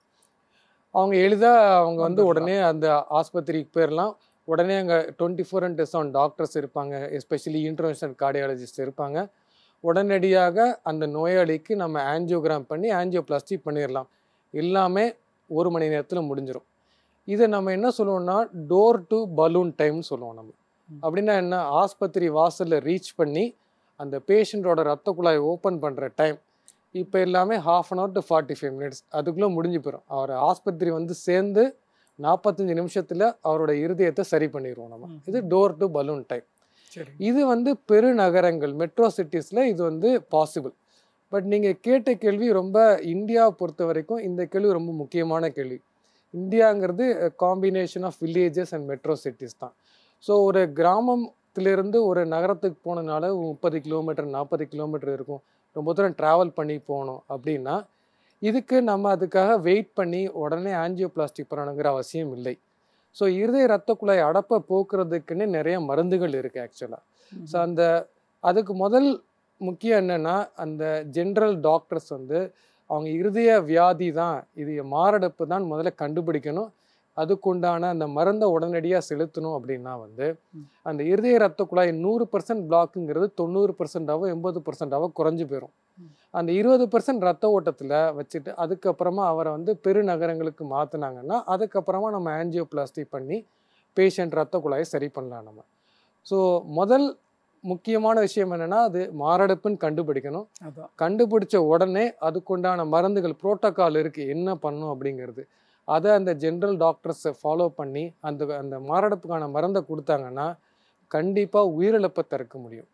S3: அவங்க எளிதாக அவங்க வந்து
S2: வந்துடலாம்.
S3: உடனே அந்த ஆஸ்பத்திரிக்கு போயிடலாம் உடனே அங்கே twenty four and seven doctors இருப்பாங்க எஸ்பெஷலி இன்டர்நேஷனல் கார்டியாலஜிஸ்ட் இருப்பாங்க உடனடியாக அந்த நோயாளிக்கு நம்ம ஆஞ்சியோகிராம் பண்ணி ஆஞ்சியோபிளாஸ்டி பண்ணிடலாம் எல்லாமே ஒரு மணி நேரத்தில் முடிஞ்சிடும் இதை நம்ம என்ன சொல்லுவோம்னா டோர் டு பலூன் டைம்னு சொல்லுவோம் நம்ம
S2: ம்.
S3: அப்படின்னா என்ன ஆஸ்பத்திரி வாசலில் ரீச் பண்ணி அந்த பேஷண்ட்டோட ரத்த குழாய் ஓப்பன் பண்ணுற டைம் இப்போ எல்லாமே half an hour to forty five minutes அதுக்குள்ளே முடிஞ்சு போயிடும் அவர் ஆஸ்பத்திரி வந்து சேர்ந்து நாற்பத்தஞ்சு நிமிஷத்தில் அவரோட இருதயத்தை சரி பண்ணிடுவோம் நம்ம
S2: ம்.
S3: இது டோர் டு பலூன் டைம்
S2: சரி
S3: இது வந்து பெருநகரங்கள் மெட்ரோ சிட்டிஸில் இது வந்து பாசிபிள் பட் நீங்கள் கேட்ட கேள்வி ரொம்ப இந்தியா பொறுத்த வரைக்கும் இந்த கேள்வி ரொம்ப முக்கியமான கேள்வி இந்தியாங்கிறது combination of villages and metro cities தான் ஸோ ஒரு கிராமத்திலிருந்து ஒரு நகரத்துக்கு போனனால முப்பது கிலோமீட்டர் நாற்பது கிலோமீட்டர் இருக்கும் ரொம்ப தூரம் ட்ராவல் பண்ணி போகணும் அப்படின்னா இதுக்கு நம்ம அதுக்காக வெயிட் பண்ணி உடனே ஆஞ்சியோபிளாஸ்டிக் பண்ணணுங்கிற அவசியம் இல்லை ஸோ இருதய ரத்த குழாய் அடப்பை போக்குறதுக்குன்னு நிறைய மருந்துகள் இருக்குது ஆக்சுவலாக ஸோ அந்த அதுக்கு முதல் முக்கியம் என்னன்னா அந்த ஜென்ரல் டாக்டர்ஸ் வந்து அவங்க இருதய வியாதி தான் இது மாரடைப்பு தான் முதல்ல கண்டுபிடிக்கணும் அதுக்குண்டான அந்த மருந்தை உடனடியாக செலுத்தணும் அப்படின்னா வந்து
S2: ம்.
S3: அந்த இருதய ரத்த குழாய் நூறு பர்சன்ட் பிளாக்குங்கிறது தொண்ணூறு பர்சன்டாவோ எண்பது பர்சன்டாவோ குறைஞ்சு போயிடும்
S2: ம்.
S3: அந்த இருபது பர்சன்ட் ரத்த ஓட்டத்தில் வச்சுட்டு அதுக்கப்புறமா அவரை வந்து பெருநகரங்களுக்கு மாற்றினாங்கன்னா அதுக்கப்புறமா நம்ம ஆன்ஜியோபிளாஸ்டி பண்ணி பேஷண்ட் ரத்த குழாயை சரி பண்ணலாம் நம்ம ஸோ முதல் முக்கியமான விஷயம் என்னன்னா அது மாரடைப்புன்னு கண்டுபிடிக்கணும்
S2: அதான்
S3: கண்டுபிடிச்ச உடனே அதுக்குண்டான மருந்துகள் புரோட்டோகால் இருக்குது என்ன பண்ணும் அப்படிங்கிறது அதை அந்த ஜென்ரல் டாக்டர்ஸை ஃபாலோ பண்ணி அந்த அந்த மாரடைப்புக்கான மருந்தை கொடுத்தாங்கன்னா கண்டிப்பாக உயிரிழப்பை தடுக்க முடியும்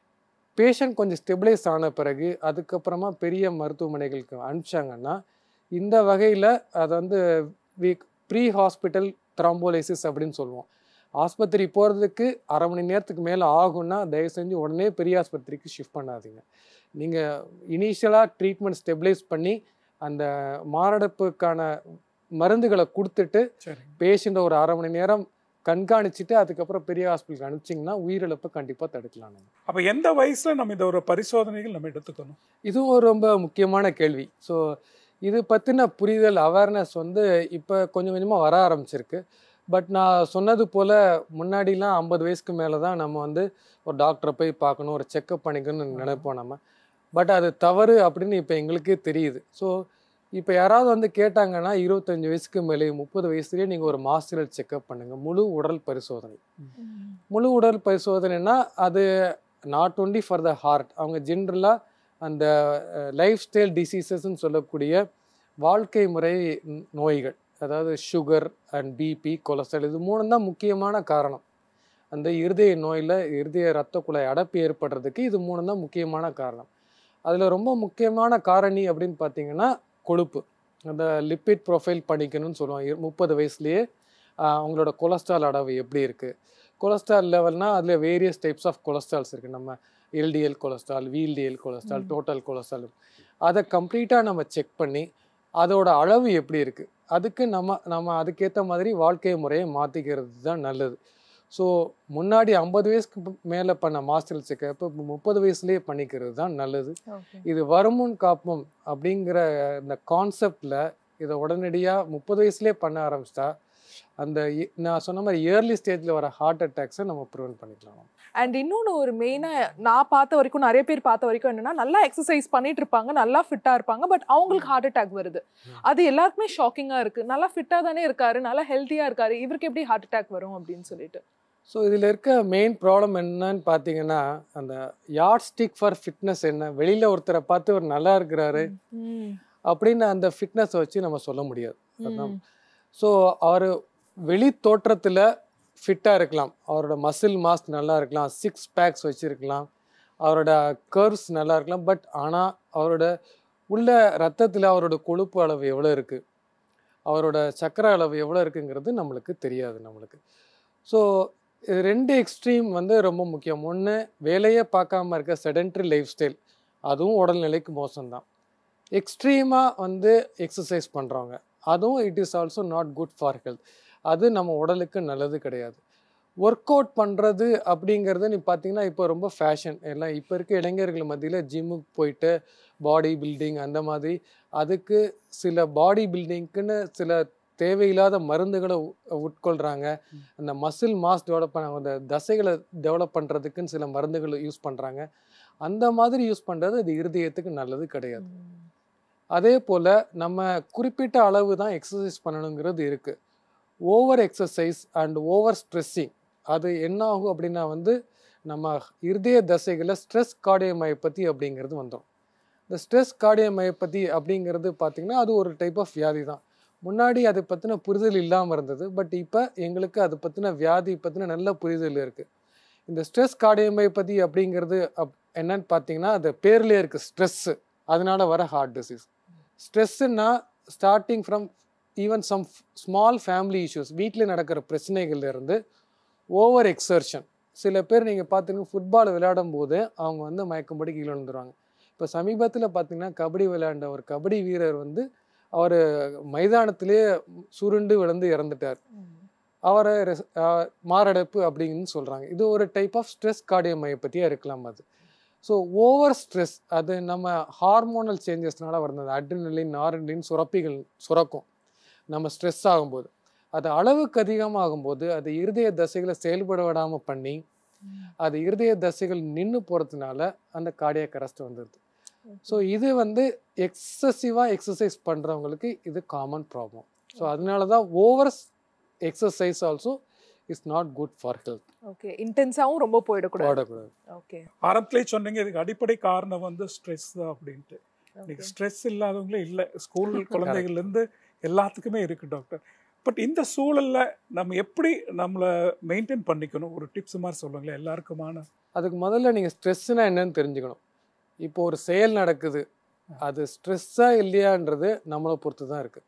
S3: பேஷண்ட் கொஞ்சம் ஸ்டெபிளைஸ் ஆன பிறகு அதுக்கப்புறமா பெரிய மருத்துவமனைகளுக்கு அனுப்பிச்சாங்கன்னா இந்த வகையில் அதை வந்து வி ப்ரீ ஹாஸ்பிட்டல் த்ராம்போலைசிஸ் அப்படின்னு சொல்லுவோம் ஆஸ்பத்திரி போகிறதுக்கு அரை மணி நேரத்துக்கு மேலே ஆகும்னா தயவு செஞ்சு உடனே பெரிய ஆஸ்பத்திரிக்கு ஷிஃப்ட் பண்ணாதீங்க நீங்கள் இனிஷியலாக ட்ரீட்மெண்ட் ஸ்டெபிளைஸ் பண்ணி அந்த மாரடைப்புக்கான மருந்துகளை கொடுத்துட்டு
S2: சரி
S3: பேஷண்ட்டை ஒரு அரை மணி நேரம் கண்காணிச்சுட்டு அதுக்கப்புறம் பெரிய ஹாஸ்பிட்டலுக்கு அனுப்பிச்சிங்கன்னா உயிரிழப்பை கண்டிப்பாக தடுக்கலாம் நம்ம
S2: அப்ப எந்த வயசுல நம்ம இந்த ஒரு பரிசோதனைகள் நம்ம எடுத்துக்கணும்
S3: இதுவும் ஒரு ரொம்ப முக்கியமான கேள்வி ஸோ இது பற்றின புரிதல் அவேர்னஸ் வந்து இப்போ கொஞ்சம் கொஞ்சமாக வர ஆரம்பிச்சிருக்கு பட் நான் சொன்னது போல் முன்னாடிலாம் ஐம்பது வயசுக்கு மேலே தான் நம்ம வந்து ஒரு டாக்டரை போய் பார்க்கணும் ஒரு செக்கப் பண்ணிக்கணும்னு நினைப்போம் நம்ம பட் அது தவறு அப்படின்னு இப்போ எங்களுக்கே தெரியுது ஸோ இப்போ யாராவது வந்து கேட்டாங்கன்னா இருபத்தஞ்சு வயசுக்கு மேலே முப்பது வயசுலேயே நீங்கள் ஒரு மாஸ்டரல் செக்கப் பண்ணுங்கள் முழு உடல் பரிசோதனை முழு உடல் பரிசோதனைனா அது not only for the heart அவங்க ஜென்ரலாக அந்த லைஃப் ஸ்டைல் டிசீசஸ்ன்னு சொல்லக்கூடிய வாழ்க்கை முறை ந- நோய்கள் அதாவது சுகர் அண்ட் பிபி கொலஸ்ட்ரால் இது மூணு தான் முக்கியமான காரணம் அந்த இருதய நோயில் இருதய ரத்த குழாய் அடைப்பு ஏற்படுறதுக்கு இது மூணு தான் முக்கியமான காரணம் அதில் ரொம்ப முக்கியமான காரணி அப்படின்னு பார்த்தீங்கன்னா கொழுப்பு அந்த லிப்பிட் ப்ரொஃபைல் பண்ணிக்கணும்னு சொல்லுவோம் இரு- முப்பது வயசுலேயே ஆஹ், அவங்களோட கொலஸ்ட்ரால் அளவு எப்படி இருக்குது கொலஸ்ட்ரால் லெவல்னால் அதில் வேரியஸ் டைப்ஸ் ஆஃப் கொலஸ்ட்ரால்ஸ் இருக்குது நம்ம எல்டிஎல் கொலஸ்ட்ரால் விஎல்டிஎல் கொலஸ்ட்ரால்
S1: ம்.
S3: டோட்டல் கொலஸ்ட்ரால் அதை கம்ப்ளீட்டாக நம்ம செக் பண்ணி அதோட அளவு எப்படி இருக்குது அதுக்கு நம்ம நம்ம அதுக்கேற்ற மாதிரி வாழ்க்கை முறையை மாற்றிக்கிறது தான் நல்லது ஸோ முன்னாடி ஐம்பது வயசுக்கு மேலே பண்ண மாஸ்டர் செக்கப் இப்போ முப்பது வயசுலேயே பண்ணிக்கிறது தான் நல்லது
S1: ஓகே
S3: இது வருமுன் காப்போம் அப்படிங்கிற இந்த கான்செப்டில் இதை உடனடியாக முப்பது வயசுலேயே பண்ண ஆரம்பிச்சிட்டா அந்த இ- நான் சொன்ன மாதிரி இயர்லி ஸ்டேஜில் வர ஹார்ட் அட்டாக்ஸை நம்ம ப்ரிவென்ட் பண்ணிக்கலாம்
S1: அண்ட் இன்னொன்று ஒரு மெயினாக நான் பார்த்த வரைக்கும் நிறைய பேர் பார்த்த வரைக்கும் என்னன்னா நல்லா எக்ஸசைஸ் பண்ணிட்டு இருப்பாங்க நல்லா ஃபிட்டாக இருப்பாங்க பட் அவங்களுக்கு ஹார்ட் அட்டாக் வருது
S3: ம்.
S1: அது எல்லாருக்குமே ஷாக்கிங்காக இருக்கு நல்லா ஃபிட்டாக தானே இருக்காரு நல்லா ஹெல்த்தியாக இருக்காரு இவருக்கு எப்படி ஹார்ட் அட்டாக் வரும் அப்படின்னு சொல்லிட்டு
S3: ஸோ இதில் இருக்க மெயின் ப்ராப்ளம் என்னன்னு பார்த்தீங்கன்னா அந்த யார்ட் ஸ்டிக் ஃபார் ஃபிட்னஸ் என்ன வெளியில் ஒருத்தரை பார்த்து ஒரு நல்லா இருக்கிறாரு
S1: ம்,
S3: அப்படின்னு அந்த ஃபிட்னஸை வச்சு நம்ம சொல்ல முடியாது அதான்
S1: ம்,
S3: ஸோ அவர் வெளி தோற்றத்தில் ஃபிட்டாக இருக்கலாம் அவரோட மசில் மாஸ் நல்லா இருக்கலாம் சிக்ஸ் பேக்ஸ் வச்சுருக்கலாம் அவரோட கர்வ்ஸ் நல்லா இருக்கலாம் பட் ஆனால் அவரோட உள்ள ரத்தத்தில் அவரோட கொழுப்பு அளவு எவ்வளோ இருக்குது அவரோட சக்கரை அளவு எவ்வளோ இருக்குங்கிறது நம்மளுக்கு தெரியாது நம்மளுக்கு ஸோ இது ரெண்டு எக்ஸ்ட்ரீம் வந்து ரொம்ப முக்கியம் ஒன்று வேலையே பார்க்காம இருக்க செடென்ட்ரி லைஃப் ஸ்டைல் அதுவும் உடல்நிலைக்கு மோசம்தான் எக்ஸ்ட்ரீமாக வந்து எக்ஸசைஸ் பண்ணுறவங்க அதுவும் it is also not good for health அது நம்ம உடலுக்கு நல்லது கிடையாது ஒர்க் அவுட் பண்ணுறது அப்படிங்கிறது நீ பார்த்தீங்கன்னா இப்போ ரொம்ப ஃபேஷன் எல்லாம் இப்போ இருக்க இளைஞர்கள் மத்தியில் ஜிம்முக்கு போயிட்டு பாடி பில்டிங் அந்த மாதிரி அதுக்கு சில பாடி பில்டிங்க்குன்னு சில தேவையில்லாத மருந்துகளை உ- உட்கொள்கிறாங்க அந்த மசில் மாஸ் டெவலப் பண்ண அந்த தசைகளை டெவலப் பண்ணுறதுக்குன்னு சில மருந்துகளை யூஸ் பண்ணுறாங்க அந்த மாதிரி யூஸ் பண்ணுறது அது இருதயத்துக்கு நல்லது கிடையாது
S1: ம்.
S3: அதே போல் நம்ம குறிப்பிட்ட அளவு தான் எக்ஸசைஸ் பண்ணணுங்கிறது இருக்குது over exercise and over stressing அது என்ன ஆகும் அப்படின்னா வந்து நம்ம இருதய தசைகளில் ஸ்ட்ரெஸ் கார்டியோமயோபதி அப்படிங்கிறது வந்துடும் இந்த ஸ்ட்ரெஸ் கார்டியோமயோபதி அப்படிங்கிறது பார்த்திங்கன்னா அது ஒரு டைப் ஆஃப் வியாதி தான் முன்னாடி அதை பற்றின புரிதல் இல்லாமல் இருந்தது பட் இப்போ எங்களுக்கு அதை பற்றின வியாதி பற்றின நல்ல புரிதல் இருக்குது இந்த ஸ்ட்ரெஸ் கார்டியோமயோபதி அப்படிங்கிறது அப் என்னன்னு பார்த்தீங்கன்னா அது பேர்லேயே இருக்குது ஸ்ட்ரெஸ்ஸு அதனால வர ஹார்ட் டிசீஸ் ஸ்ட்ரெஸ்ஸுன்னா starting from even some small family issues வீட்டில் நடக்கிற பிரச்சனைகள்ல இருந்து ஓவர் எக்ஸர்ஷன் சில பேர் நீங்கள் பார்த்தீங்கன்னா ஃபுட்பால் விளையாடும் போது அவங்க வந்து மயக்கம்படி கீழே விழுந்துருவாங்க இப்போ சமீபத்தில் பார்த்தீங்கன்னா கபடி விளையாண்ட ஒரு கபடி வீரர் வந்து அவர் மைதானத்திலேயே சுருண்டு விழுந்து இறந்துட்டார்
S1: ம்.
S3: அவரை ரெஸ்- ஆஹ் மாரடைப்பு அப்படின்னு சொல்கிறாங்க இது ஒரு டைப் ஆஃப் ஸ்ட்ரெஸ் கார்டியோமயோபதியாக இருக்கலாம் அது ஸோ ஓவர் ஸ்ட்ரெஸ் அது நம்ம ஹார்மோனல் சேஞ்சஸ்னால வருது அட்ரினலின் நாரலின் சுரப்பிகள் சுரக்கும் நம்ம ஸ்ட்ரெஸ் ஆகும்போது அது அளவுக்கு அதிகமாகும்போது அது இருதய தசைகளை செயல்பட விடாமல் பண்ணி அது இருதய தசைகள் நின்று போகிறதுனால அந்த கார்டியாக் அரெஸ்ட் வந்துடுது ஸோ இது வந்து எக்ஸசிவாக எக்ஸசைஸ் பண்ணுறவங்களுக்கு இது காமன் ப்ராப்ளம் ஸோ அதனால தான் over exercise also is not good for health
S1: okay இன்டென்ஸாவும் ரொம்ப போயிடக்கூடாது
S3: போடக்கூடாது
S1: ஓகே
S2: ஆரம்பத்திலே சொன்னீங்க இதுக்கு அடிப்படை காரணம் வந்து ஸ்ட்ரெஸ் தான் அப்படின்ட்டு இன்னைக்கு ஸ்ட்ரெஸ் இல்லாதவங்களே இல்லை ஸ்கூல் குழந்தைகள்லேருந்து எல்லாத்துக்குமே இருக்கு டாக்டர் பட் இந்த சூழல்ல நம்ம எப்படி நம்மளை மெயின்டைன் பண்ணிக்கணும் ஒரு டிப்ஸ் மாதிரி சொல்லுங்களேன் எல்லாருக்குமான
S3: அதுக்கு முதல்ல நீங்கள் ஸ்ட்ரெஸ்ஸுனா என்னன்னு தெரிஞ்சுக்கணும் இப்போ ஒரு செயல் நடக்குது அது ஸ்ட்ரெஸ்ஸாக இல்லையான்றது நம்மளை பொறுத்து தான் இருக்குது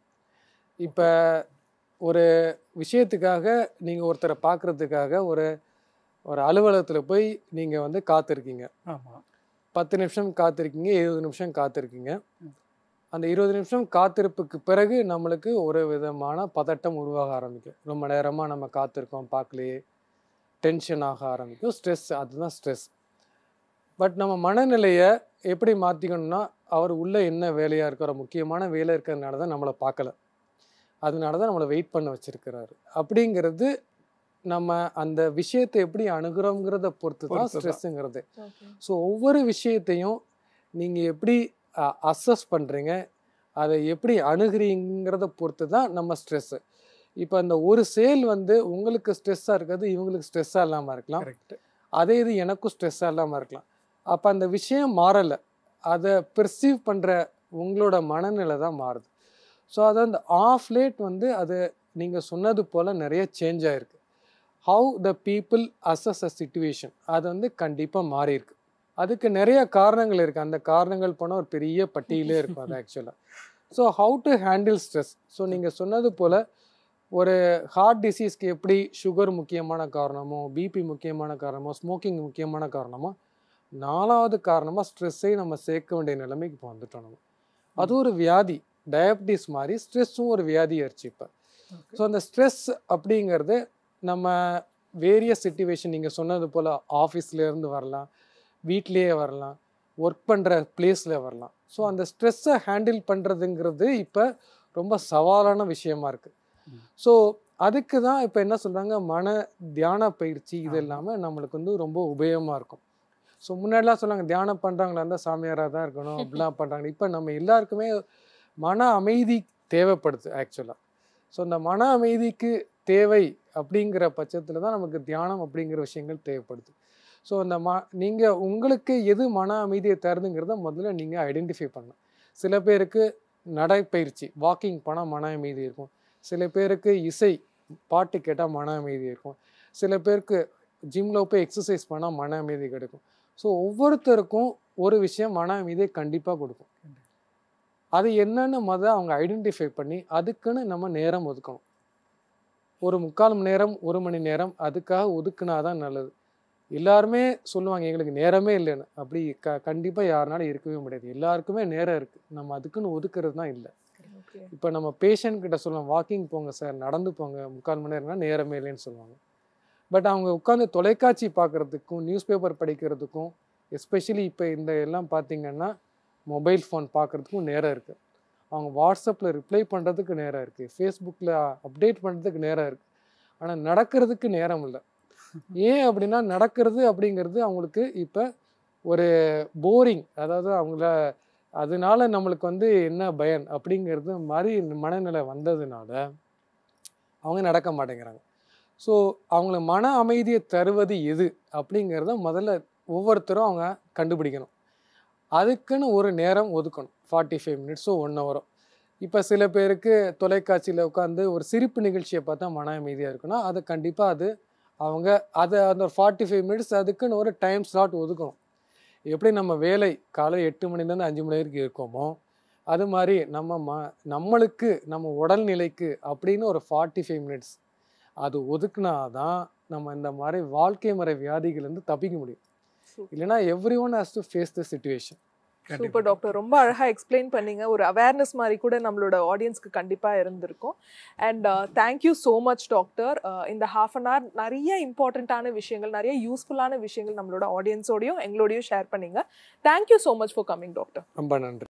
S3: இப்போ ஒரு விஷயத்துக்காக நீங்கள் ஒருத்தரை பார்க்குறதுக்காக ஒரு ஒரு அலுவலகத்தில் போய் நீங்கள் வந்து காத்திருக்கீங்க
S2: ஆமா
S3: பத்து நிமிஷம் காத்திருக்கீங்க இருபது நிமிஷம் காத்திருக்கீங்க அந்த இருபது நிமிஷம் காத்திருப்புக்கு பிறகு நம்மளுக்கு ஒரு விதமான பதட்டம் உருவாக ஆரம்பிக்கும் ரொம்ப நேரமாக நம்ம காத்திருக்கோம் பார்க்கலையே டென்ஷன் ஆக ஆரம்பிக்கும் ஸ்ட்ரெஸ் அதுதான் ஸ்ட்ரெஸ் பட் நம்ம மனநிலையை எப்படி மாற்றிக்கணும்னா அவர் உள்ளே என்ன வேலையாக இருக்கிற முக்கியமான வேலை இருக்கிறதுனால தான் நம்மளை பார்க்கல அதனால தான் நம்மளை வெயிட் பண்ண வச்சிருக்கிறாரு அப்படிங்கிறது நம்ம அந்த விஷயத்தை எப்படி அணுகிறோங்கிறத பொறுத்து தான்
S2: பொறுத்து தான்.
S3: ஸ்ட்ரெஸ்ஸுங்கிறது
S1: ஓகே
S3: ஸோ ஒவ்வொரு விஷயத்தையும் நீங்கள் எப்படி அசஸ் பண்ணுறீங்க அதை எப்படி அணுகிறீங்கிறத பொறுத்து தான் நம்ம ஸ்ட்ரெஸ்ஸு இப்போ அந்த ஒரு செயல் வந்து உங்களுக்கு ஸ்ட்ரெஸ்ஸாக இருக்கிறது இவங்களுக்கு ஸ்ட்ரெஸ்ஸாக இல்லாமல் இருக்கலாம்
S2: கரெக்ட்
S3: அதே இது எனக்கும் ஸ்ட்ரெஸ்ஸாக இல்லாமல் இருக்கலாம் அப்போ அந்த விஷயம் மாறலை அதை பெர்சீவ் பண்ணுற உங்களோட மனநிலை தான் மாறுது ஸோ அது அந்த ஆஃப் லேட் வந்து அது நீங்கள் சொன்னது போல் நிறைய சேஞ்ச் ஆகிருக்கு how the people assess a situation அது வந்து கண்டிப்பாக மாறி இருக்கு அதுக்கு நிறைய காரணங்கள் இருக்குது அந்த காரணங்கள் போனால் ஒரு பெரிய பட்டியலே இருக்கும் அது ஆக்சுவலாக so how to handle stress so நீங்கள் சொன்னது போல் ஒரு ஹார்ட் டிசீஸ்க்கு எப்படி சுகர் முக்கியமான காரணமோ பிபி முக்கியமான காரணமோ ஸ்மோக்கிங் முக்கியமான காரணமோ நாலாவது காரணமாக ஸ்ட்ரெஸ்ஸை நம்ம சேர்க்க வேண்டிய நிலைமைக்கு இப்போ வந்துட்டோம் நம்ம அது ஒரு வியாதி டயபிட்டிஸ் மாதிரி ஸ்ட்ரெஸ்ஸும் ஒரு வியாதி ஆயிடுச்சு இப்போ ஸோ அந்த ஸ்ட்ரெஸ் அப்படிங்கிறது நம்ம வேரியஸ் சுச்சுவேஷன் நீங்கள் சொன்னது போல் ஆஃபீஸ்லேருந்து வரலாம் வீட்லேயே வரலாம் ஒர்க் பண்ணுற பிளேஸில் வரலாம் ஸோ அந்த ஸ்ட்ரெஸ்ஸை ஹேண்டில் பண்ணுறதுங்கிறது இப்போ ரொம்ப சவாலான விஷயமா இருக்குது
S2: ம்.
S3: ஸோ அதுக்கு தான் இப்போ என்ன சொல்கிறாங்க மன தியான பயிற்சி இது
S2: ஆமா.
S3: எல்லாமே நம்மளுக்கு வந்து ரொம்ப உபயோகமாக இருக்கும் ஸோ முன்னாடிலாம் சொன்னாங்க தியானம் பண்ணுறவங்களா இருந்தால் சாமியாராக தான் இருக்கணும் அப்படிலாம் பண்ணுறாங்க இப்போ நம்ம எல்லாருக்குமே மன அமைதி தேவைப்படுது ஆக்சுவலாக ஸோ இந்த மன அமைதிக்கு தேவை அப்படிங்கிற பட்சத்தில் தான் நமக்கு தியானம் அப்படிங்கிற விஷயங்கள் தேவைப்படுது ஸோ அந்த ம நீங்கள் உங்களுக்கு எது மன அமைதியை தருதுங்கிறத முதல்ல நீங்கள் ஐடென்டிஃபை பண்ணணும் சில பேருக்கு நடைப்பயிற்சி வாக்கிங் போனால் மன அமைதி இருக்கும் சில பேருக்கு இசை பாட்டு கேட்டால் மன அமைதி இருக்கும் சில பேருக்கு ஜிம்மில் போய் எக்ஸசைஸ் பண்ணால் மன அமைதி கிடைக்கும் ஸோ ஒவ்வொருத்தருக்கும் ஒரு விஷயம் மன அமைதியை கண்டிப்பாக கொடுக்கும் அது என்னன்னு முத அவங்க ஐடென்டிஃபை பண்ணி அதுக்குன்னு நம்ம நேரம் ஒதுக்கணும் ஒரு முக்கால் மணி நேரம் ஒரு மணி நேரம் அதுக்காக ஒதுக்குனாதான் நல்லது எல்லாருமே சொல்லுவாங்க எங்களுக்கு நேரமே இல்லைன்னு அப்படி க கண்டிப்பாக யாருனாலும் இருக்கவே முடியாது எல்லாருக்குமே நேரம் இருக்குது நம்ம அதுக்குன்னு ஒதுக்குறது தான் இல்லை
S1: ஓகே
S3: இப்போ நம்ம பேஷண்ட் கிட்ட சொல்லுவோம் வாக்கிங் போங்க சார் நடந்து போங்க முக்கால் மணி நேரம்னா நேரமே இல்லைன்னு சொல்லுவாங்க பட் அவங்க உட்காந்து தொலைக்காட்சி பார்க்குறதுக்கும் நியூஸ் பேப்பர் படிக்கிறதுக்கும் எஸ்பெஷலி இப்போ இந்த எல்லாம் பார்த்தீங்கன்னா மொபைல் ஃபோன் பார்க்குறதுக்கும் நேரம் இருக்குது அவங்க வாட்ஸ்அப்பில் ரிப்ளை பண்ணுறதுக்கு நேரம் இருக்குது ஃபேஸ்புக்கில் அப்டேட் பண்ணுறதுக்கு நேரம் இருக்குது ஆனால் நடக்கிறதுக்கு நேரம் இல்லை ஏன் அப்படின்னா நடக்கிறது அப்படிங்கிறது அவங்களுக்கு இப்போ ஒரு போரிங் அதாவது அவங்கள அதனால நம்மளுக்கு வந்து என்ன பயன் அப்படிங்கிறது மாதிரி இந்த மனநிலை வந்ததுனால அவங்க நடக்க மாட்டேங்கிறாங்க ஸோ அவங்கள மன அமைதியை தருவது எது அப்படிங்கிறத முதல்ல ஒவ்வொருத்தரும் அவங்க கண்டுபிடிக்கணும் அதுக்குன்னு ஒரு நேரம் ஒதுக்கணும் ஃபார்ட்டி ஃபைவ் மினிட்ஸோ ஒன் ஹவரோ இப்போ சில பேருக்கு தொலைக்காட்சியில் உட்காந்து ஒரு சிரிப்பு நிகழ்ச்சியை பார்த்தா மன அமைதியாக இருக்குன்னா அது கண்டிப்பாக அது அவங்க அதை அந்த ஃபார்ட்டி ஃபைவ் மினிட்ஸ் அதுக்குன்னு ஒரு டைம் ஸ்லாட் ஒதுக்கணும் எப்படி நம்ம வேலை காலை எட்டு மணிலேருந்து அஞ்சு மணி வரைக்கும் இருக்கோமோ அது மாதிரி நம்ம ம நம்மளுக்கு நம்ம உடல்நிலைக்கு அப்படின்னு ஒரு ஃபார்ட்டி ஃபைவ் மினிட்ஸ் அது ஒதுக்குனாதான் நம்ம இந்த மாதிரி வாழ்க்கை முறை வியாதிகள்லேருந்து தப்பிக்க முடியும்
S1: Super.
S3: இல்லைன்னா everyone has to face the situation
S1: super doctor ரொம்ப அழகா எக்ஸ்பிளைன் பண்ணீங்க ஒரு அவேர்னஸ் மாதிரி கூட நம்மளோட ஆடியன்ஸ்க்கு கண்டிப்பா இருந்திருக்கும் and thank you so much doctor இந்த ஹாஃப் அன் ஹவர் நிறைய இம்பார்ட்டண்ட்டான விஷயங்கள் நிறைய யூஸ்ஃபுல்லான விஷயங்கள் நம்மளோட ஆடியன்ஸோடையும் எங்களோடையும் ஷேர் பண்ணீங்க thank you so much for coming doctor
S3: ரொம்ப நன்றி